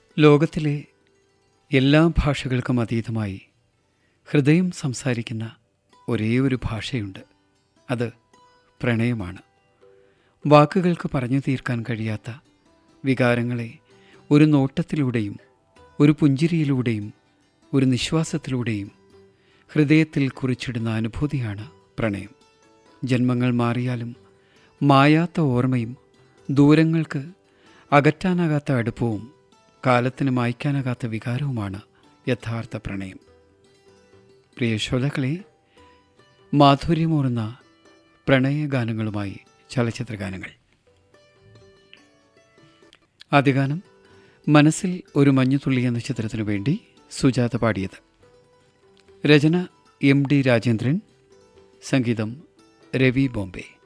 ലോകത്തിലെ എല്ലാ ഭാഷകൾക്കും അതീതമായി ഹൃദയം സംസാരിക്കുന്ന ഒരേ ഒരു ഭാഷയുണ്ട് അത് പ്രണയമാണ് വാക്കുകൾക്ക് പറഞ്ഞു തീർക്കാൻ കഴിയാത്ത വികാരങ്ങളെ ഒരു നോട്ടത്തിലൂടെയും ഒരു പുഞ്ചിരിയിലൂടെയും ഒരു നിശ്വാസത്തിലൂടെയും ഹൃദയത്തിൽ കുറിച്ചിടുന്ന അനുഭൂതിയാണ് പ്രണയം ജന്മങ്ങൾ മാറിയാലും മായാത്ത ഓർമ്മയും ദൂരങ്ങൾക്ക് അകറ്റാനാകാത്ത അടുപ്പവും കാലത്തിന് മായ്ക്കാനാകാത്ത വികാരവുമാണ് യഥാർത്ഥ പ്രണയം പ്രിയ ശ്രോതാക്കളെ മാധുര്യമൂറുന്ന പ്രണയഗാനങ്ങളുമായി ചലച്ചിത്ര ഗാനങ്ങൾ ആദ്യഗാനം മനസ്സിൽ ഒരു മഞ്ഞുതുള്ളി എന്ന ചിത്രത്തിനു വേണ്ടി സുജാത പാടിയത് രചന എം ഡി രാജേന്ദ്രൻ സംഗീതം രവി ബോംബെ